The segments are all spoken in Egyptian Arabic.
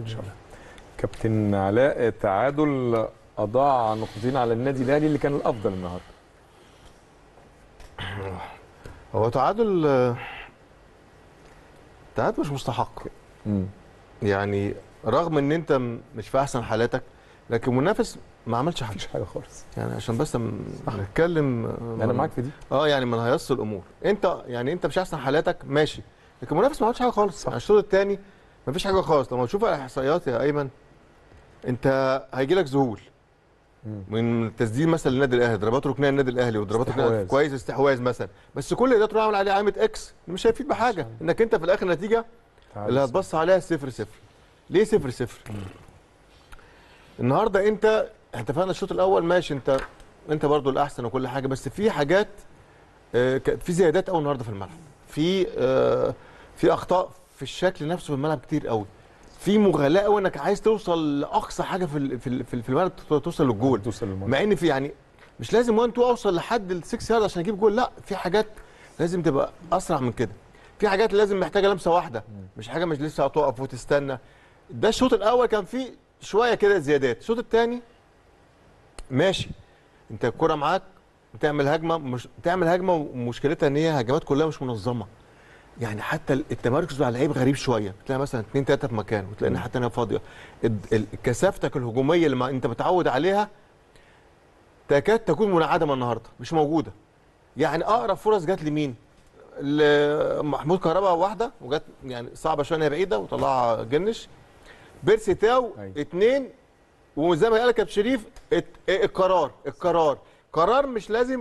شاء الله كابتن علاء تعادل اضاع نقطتين على النادي الاهلي اللي كان الافضل النهارده هو تعادل آه، تعادل مش مستحق امم يعني رغم ان انت م- مش في احسن حالاتك لكن المنافس ما عملش حاجه مفيش حاجه خالص يعني عشان بس م- نتكلم آه، انا معاك في دي اه يعني ما نهيصش الامور انت يعني انت مش احسن حالاتك ماشي لكن المنافس ما عملش حاجه خالص يعني الشوط الثاني ما فيش حاجه خالص لما تشوف الاحصائيات يا ايمن انت هيجي لك ذهول مم. من تسديد مثلا للنادي الاهلي ضربات ركنيه النادي الاهلي وضربات ركنيه استحواذ. كويس استحواذ مثلا بس كل ده تروح عامل عليه علامه اكس مش هيفيد بحاجه انك انت في الاخر النتيجه تعادل. اللي هتبص عليها صفر صفر ليه صفر صفر النهارده انت اتفقنا الشوط الاول ماشي انت انت برضو الاحسن وكل حاجه بس في حاجات آه، ك- في زيادات قوي النهارده في الملعب في آه، في اخطاء في الشكل نفسه في الملعب كتير قوي في مغالاه قوي انك عايز توصل لاقصى حاجه في ال- في ال- في ال- في الملعب تو- توصل للجول توصل للماتش مع ان في يعني مش لازم 1 2 اوصل لحد ال 6 يارد عشان اجيب جول لا في حاجات لازم تبقى اسرع من كده في حاجات لازم محتاجه لمسه واحده مش حاجه مش لسه هتقف وتستنى ده الشوط الاول كان فيه شويه كده زيادات الشوط الثاني ماشي انت الكره معاك بتعمل هجمه مش بتعمل هجمه ومشكلتها ان هي هجمات كلها مش منظمه يعني حتى التمركز بتاع اللعيب غريب شويه تلاقي مثلا اثنين ثلاثه في مكان وتلاقي الناحيه الثانيه فاضيه ال- ال- كثافتك الهجوميه اللي ما انت متعود عليها تكاد تكون منعدمه النهارده مش موجوده يعني اقرب فرص جت لمين؟ لمحمود كهربا واحده وجت يعني صعبه شويه إن هي بعيده وطلعها جنش بيرسي تاو أيوة. اثنين وزي ما قال كابتن شريف ات- القرار القرار قرار مش لازم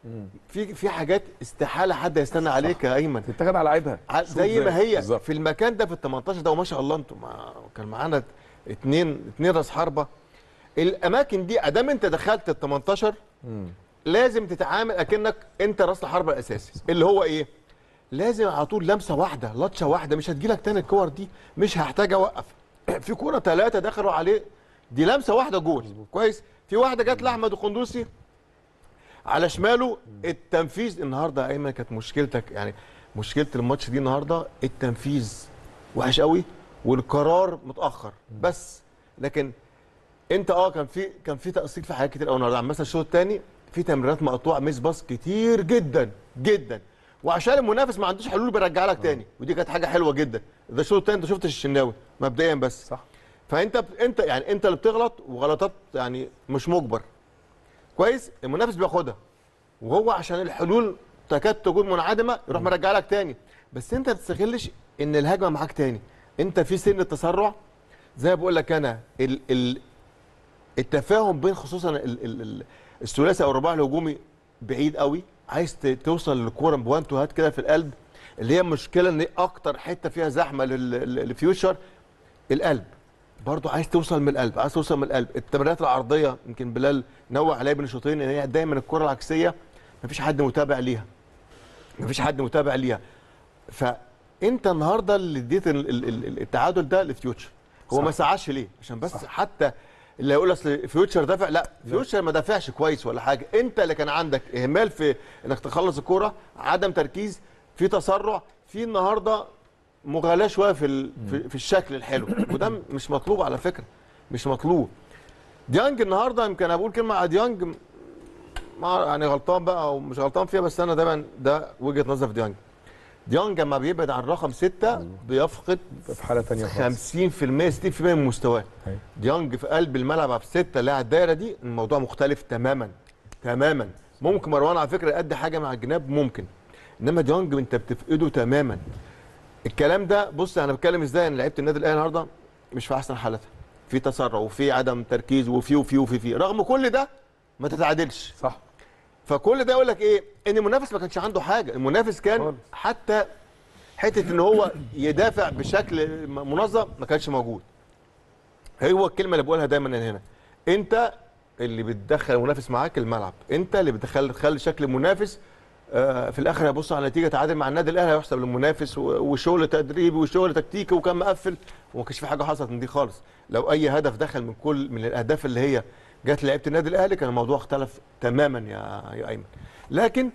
في في حاجات استحاله حد يستنى عليك يا ايمن تتاخد على لعيبها ع- شوط زي ما هي بالظبط. في المكان ده في ال 18 ده وما شاء الله انتوا مع كان معانا اثنين اثنين راس حربه الاماكن دي ادام انت دخلت ال 18 مم. لازم تتعامل اكنك انت راس الحربه الاساسي اللي هو ايه لازم على طول لمسه واحده لطشه واحده مش هتجيلك تاني الكور دي مش هحتاج اوقف في كوره ثلاثه دخلوا عليه دي لمسه واحده جول كويس في واحده جت لاحمد القندوسي على شماله التنفيذ النهارده يا ايمن كانت مشكلتك يعني مشكله الماتش دي النهارده التنفيذ وحش قوي والقرار متاخر بس لكن انت اه كان في كان في تقصير في حاجات كتير قوي النهارده يعني مثلا الشوط الثاني في تمريرات مقطوعه ميس باص كتير جدا جدا وعشان المنافس ما عندوش حلول بيرجع لك تاني ودي كانت حاجه حلوه جدا ده الشوط الثاني انت شفتش الشناوي مبدئيا بس صح فانت انت يعني انت اللي بتغلط وغلطات يعني مش مجبر كويس المنافس بياخدها وهو عشان الحلول تكاد تكون منعدمه يروح مرجع لك تاني بس انت ما تستغلش ان الهجمه معاك تاني انت في سن التسرع زي ما بقول لك انا ال ال التفاهم بين خصوصا ال ال ال الثلاثي او الرباعي الهجومي بعيد قوي عايز ت- توصل للكوره بوان تو هات كده في القلب اللي هي مشكله ان اكتر حته فيها زحمه لل- لل- للفيوتشر القلب برضو عايز توصل من القلب عايز توصل من القلب التمريرات العرضيه يمكن بلال نوع عليها بين الشوطين ان هي دايما الكره العكسيه مفيش حد متابع ليها مفيش حد متابع ليها فانت النهارده اللي اديت ال- ال- ال- التعادل ده لفيوتشر هو صح. ما سعاش ليه عشان بس صح. حتى اللي هيقول اصل فيوتشر دافع لا فيوتشر ما دافعش كويس ولا حاجه انت اللي كان عندك اهمال في انك تخلص الكوره عدم تركيز في تسرع في النهارده مغالاه شويه في ال... في, في الشكل الحلو وده مش مطلوب على فكره مش مطلوب ديانج النهارده يمكن أنا بقول كلمه على ديانج ما يعني غلطان بقى او مش غلطان فيها بس انا دايما ده وجهه نظر في ديانج ديانج لما بيبعد عن رقم ستة بيفقد في حاله ثانيه خالص 50% 60% من مستواه أيوة. ديانج في قلب الملعب في ستة لاعب الدايره دي الموضوع مختلف تماما تماما ممكن مروان على فكره يأدي حاجه مع الجناب ممكن انما ديانج انت بتفقده تماما الكلام ده بص انا بتكلم ازاي ان لعيبه النادي الاهلي النهارده مش في احسن حالتها في تسرع وفي عدم تركيز وفي وفي وفي في رغم كل ده ما تتعادلش صح فكل ده يقول لك ايه ان المنافس ما كانش عنده حاجه المنافس كان خالص. حتى حته ان هو يدافع بشكل منظم ما كانش موجود هو الكلمه اللي بقولها دايما أنا هنا انت اللي بتدخل المنافس معاك الملعب انت اللي بتدخل تخلي شكل المنافس آه، في الاخر هيبص على نتيجه تعادل مع النادي الاهلي هيحسب للمنافس و- وشغل تدريبي وشغل تكتيكي وكان مقفل وما كانش في حاجه حصلت من دي خالص لو اي هدف دخل من كل من الاهداف اللي هي جت لعيبه النادي الاهلي كان الموضوع اختلف تماما يا يا ايمن لكن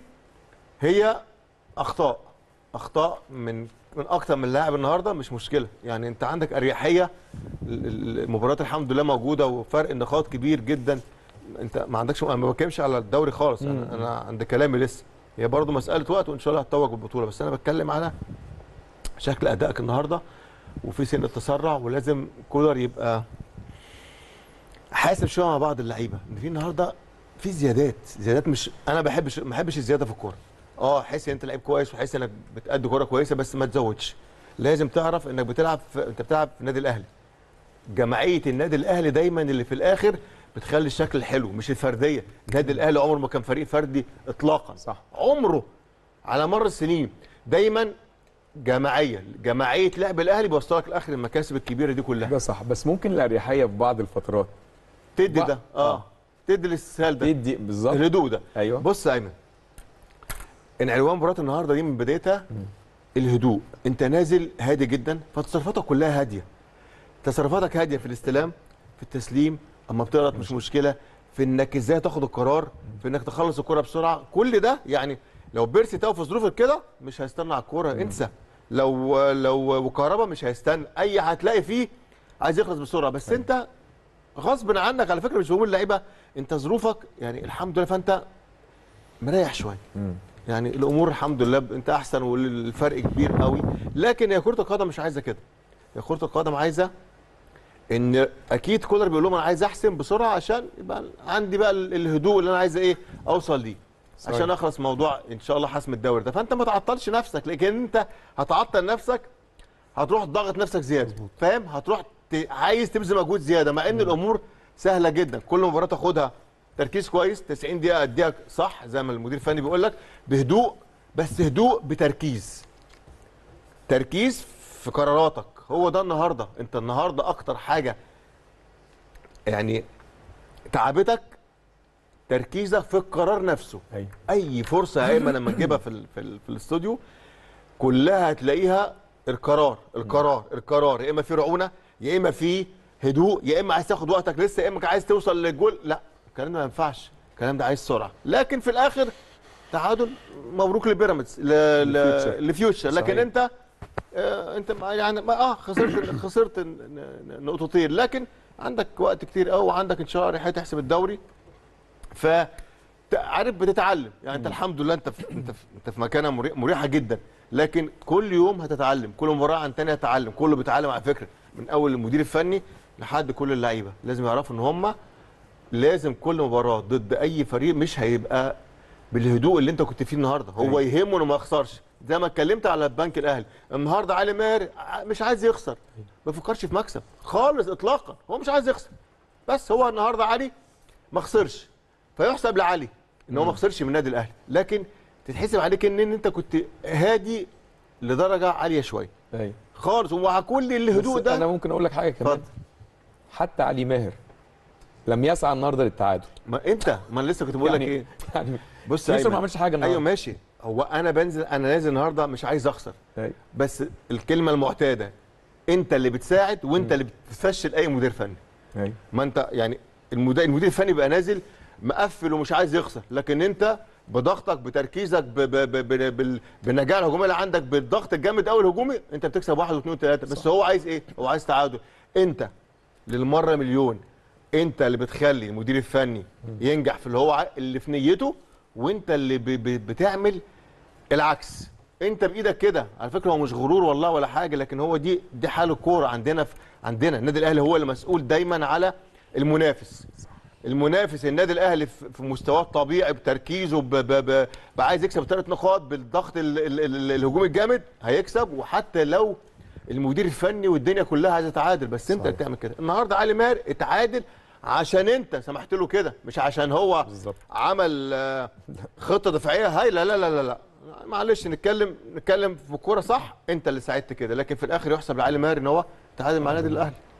هي اخطاء اخطاء من من اكتر من لاعب النهارده مش مشكله يعني انت عندك اريحيه ال- ال- المباريات الحمد لله موجوده وفرق النقاط كبير جدا انت ما عندكش انا ما بتكلمش على الدوري خالص انا انا عند كلامي لسه هي برضه مساله وقت وان شاء الله هتتوج بالبطوله بس انا بتكلم على شكل ادائك النهارده وفي سن التسرع ولازم كولر يبقى حاسب شويه مع بعض اللعيبه ان في النهارده في زيادات زيادات مش انا بحبش ما بحبش الزياده في الكوره اه حس ان انت لعيب كويس وحس انك بتأدي كوره كويسه بس ما تزودش لازم تعرف انك بتلعب في... انت بتلعب في النادي الاهلي جماعيه النادي الاهلي دايما اللي في الاخر بتخلي الشكل حلو مش الفرديه النادي الاهلي عمره ما كان فريق فردي اطلاقا صح. عمره على مر السنين دايما جماعيه جماعيه لعب الاهلي بيوصلك لاخر المكاسب الكبيره دي كلها ده صح بس ممكن الاريحيه في بعض الفترات تدي بقى- ده اه آه. تدي الاستسهال ده تدي بالظبط الهدوء ده ايوه بص يا ايمن ان عنوان مباراه النهارده دي من بدايتها الهدوء انت نازل هادي جدا فتصرفاتك كلها هاديه تصرفاتك هاديه في الاستلام في التسليم اما بتغلط مش مشكله في انك ازاي تاخد القرار في انك تخلص الكره بسرعه كل ده يعني لو بيرسي تاو في ظروف كده مش هيستنى على الكوره انسى لو لو وكهربا مش هيستنى اي هتلاقي فيه عايز يخلص بسرعه بس انت غصب عنك على فكره مش بقول اللعيبه انت ظروفك يعني الحمد لله فانت مريح شويه مم. يعني الامور الحمد لله ب- انت احسن والفرق كبير قوي لكن هي كره القدم مش عايزه كده هي كره القدم عايزه ان اكيد كولر بيقول لهم انا عايز احسن بسرعه عشان يبقى عندي بقى ال- الهدوء اللي انا عايز ايه اوصل ليه صحيح. عشان اخلص موضوع ان شاء الله حسم الدوري ده فانت ما تعطلش نفسك لكن انت هتعطل نفسك هتروح تضغط نفسك زياده فاهم هتروح ت... عايز تبذل مجهود زياده مع ان الامور سهله جدا كل مباراه تاخدها تركيز كويس 90 دقيقه اديها صح زي ما المدير الفني بيقول لك بهدوء بس هدوء بتركيز تركيز في قراراتك هو ده النهارده انت النهارده اكتر حاجه يعني تعبتك تركيزك في القرار نفسه ايوه اي فرصه يا ايمن لما تجيبها في ال- في, ال- في الاستوديو كلها هتلاقيها القرار القرار القرار يا اما في رعونه يا اما في هدوء يا اما عايز تاخد وقتك لسه يا اما عايز توصل للجول لا الكلام ده ما ينفعش الكلام ده عايز سرعه لكن في الاخر تعادل مبروك لبيراميدز ل- لفيوتشر. ل- لفيوتشر لكن صحيح. انت آه انت ما- يعني ما اه خسرت خسرت ن- ن- نقطتين لكن عندك وقت كتير قوي وعندك ان شاء الله ريحه تحسب الدوري ف ت- عارف بتتعلم يعني انت الحمد لله انت في انت في انت في مكانه مري- مريحه جدا لكن كل يوم هتتعلم كل مباراه عن تانية هتتعلم كله بيتعلم على فكره من اول المدير الفني لحد كل اللعيبه لازم يعرفوا ان هم لازم كل مباراه ضد اي فريق مش هيبقى بالهدوء اللي انت كنت فيه النهارده هو يهمه انه ما يخسرش زي ما اتكلمت على البنك الاهلي النهارده علي ماهر ع- مش عايز يخسر ما بيفكرش في مكسب خالص اطلاقا هو مش عايز يخسر بس هو النهارده علي ما خسرش فيحسب لعلي ان هو ما خسرش من النادي الاهلي لكن تتحسب عليك ان إن انت كنت هادي لدرجه عاليه شويه ايوه خالص ومع كل الهدوء بس انا ده ممكن اقول لك حاجه كمان اتفضل. حتى علي ماهر لم يسعى النهارده للتعادل ما انت ما انا لسه كنت بقول لك يعني ايه يعني بص يا يوسف ما أيمن، عملش حاجه ايوه النهارده ماشي هو انا بنزل انا نازل النهارده مش عايز اخسر أيوة. بس الكلمه المعتاده انت اللي بتساعد وانت اللي بتفشل اي مدير فني ايوه ما انت يعني المدير المدير الفني بيبقى نازل مقفل ومش عايز يخسر لكن انت بضغطك بتركيزك ب ب ب ب بال- بالنجاح الهجومي اللي عندك بالضغط الجامد قوي الهجومي انت بتكسب واحد واثنين وثلاثه بس هو عايز ايه؟ هو عايز تعادل انت للمره مليون انت اللي بتخلي المدير الفني ينجح في اللي هو ع- اللي في نيته وانت اللي ب ب بتعمل العكس انت بايدك كده على فكره هو مش غرور والله ولا حاجه لكن هو دي دي حال الكوره عندنا في عندنا النادي الاهلي هو اللي مسؤول دايما على المنافس المنافس النادي الاهلي في في مستواه الطبيعي بتركيزه ب ب ب ب- عايز يكسب ثلاث نقاط بالضغط ال ال ال الهجومي الجامد هيكسب وحتى لو المدير الفني والدنيا كلها عايزه تعادل بس انت اللي صحيح. بتعمل كده النهارده علي ماهر اتعادل عشان انت سمحت له كده مش عشان هو بالظبط. عمل آه، خطه دفاعيه هاي لا لا لا لا لا معلش نتكلم نتكلم في الكوره صح انت اللي ساعدت كده لكن في الاخر يحسب لعلي ماهر ان هو تعادل مع النادي الاهلي